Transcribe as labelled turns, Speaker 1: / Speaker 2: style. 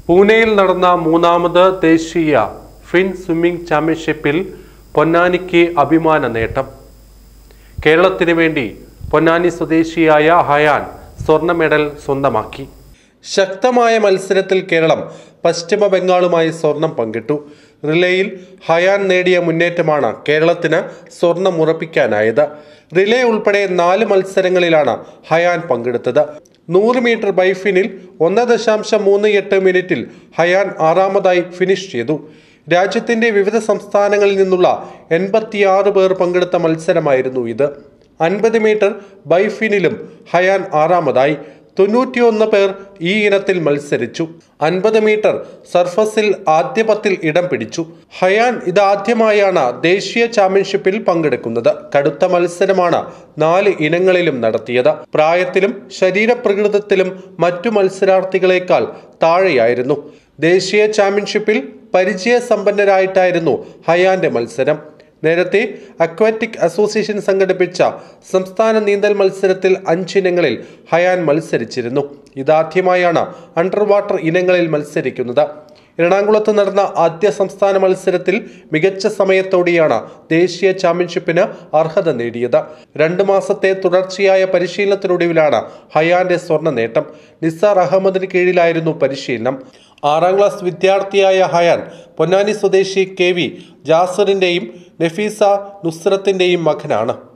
Speaker 1: പൂനെയിൽ നടന്ന മൂന്നാമത് ദേശീയ ഫിൻ സ്വിമ്മിംഗ് ചാമ്പ്യൻഷിപ്പിൽ പൊന്നാനിക്ക് അഭിമാന നേട്ടം കേരളത്തിന് വേണ്ടി പൊന്നാനി സ്വദേശിയായ ഹയാൻ സ്വർണ്ണ മെഡൽ സ്വന്തമാക്കി ശക്തമായ മത്സരത്തിൽ കേരളം പശ്ചിമ ബംഗാളുമായി സ്വർണം പങ്കിട്ടു റിലേയിൽ ഹയാൻ നേടിയ മുന്നേറ്റമാണ് കേരളത്തിന് സ്വർണം ഉറപ്പിക്കാനായത് റിലേ ഉൾപ്പെടെ നാല് മത്സരങ്ങളിലാണ് ഹയാൻ പങ്കെടുത്തത് നൂറ് മീറ്റർ ബൈഫിനിൽ ഒന്ന് ദശാംശം മൂന്ന് എട്ട് മിനിറ്റിൽ ഹയാൻ ആറാമതായി ഫിനിഷ് ചെയ്തു രാജ്യത്തിന്റെ വിവിധ സംസ്ഥാനങ്ങളിൽ നിന്നുള്ള എൺപത്തിയാറ് പേർ പങ്കെടുത്ത മത്സരമായിരുന്നു ഇത് അൻപത് മീറ്റർ ബൈഫിനിലും ഹയാൻ ആറാമതായി തൊണ്ണൂറ്റിയൊന്ന് പേർ ഈ ഇനത്തിൽ മത്സരിച്ചു അൻപത് മീറ്റർ സർഫസിൽ ആദ്യ പത്തിൽ ഇടം പിടിച്ചു ഹയാൻ ഇതാദ്യമായാണ് ദേശീയ ചാമ്പ്യൻഷിപ്പിൽ പങ്കെടുക്കുന്നത് കടുത്ത മത്സരമാണ് നാല് ഇനങ്ങളിലും നടത്തിയത് പ്രായത്തിലും ശരീരപ്രകൃതത്തിലും മറ്റു മത്സരാർത്ഥികളെക്കാൾ താഴെയായിരുന്നു ദേശീയ ചാമ്പ്യൻഷിപ്പിൽ പരിചയസമ്പന്നരായിട്ടായിരുന്നു ഹയാന്റെ മത്സരം നേരത്തെ അക്വാറ്റിക് അസോസിയേഷൻ സംഘടിപ്പിച്ച സംസ്ഥാന നീന്തൽ മത്സരത്തിൽ അഞ്ചിനങ്ങളിൽ ഹയാൻ മത്സരിച്ചിരുന്നു ഇതാദ്യമായാണ് അണ്ടർ വാട്ടർ ഇനങ്ങളിൽ മത്സരിക്കുന്നത് എറണാകുളത്ത് നടന്ന ആദ്യ സംസ്ഥാന മത്സരത്തിൽ മികച്ച സമയത്തോടെയാണ് ദേശീയ ചാമ്പ്യൻഷിപ്പിന് അർഹത നേടിയത് രണ്ടു മാസത്തെ തുടർച്ചയായ പരിശീലനത്തിനൊടുവിലാണ് ഹയാന്റെ സ്വർണ്ണ നേട്ടം നിസാർ അഹമ്മദിന് കീഴിലായിരുന്നു പരിശീലനം ആറാം ക്ലാസ് വിദ്യാർത്ഥിയായ ഹയാൻ പൊന്നാനി സ്വദേശി കെ വി ജാസറിന്റെയും നഫീസ നുസ്രത്തിന്റെയും മകനാണ്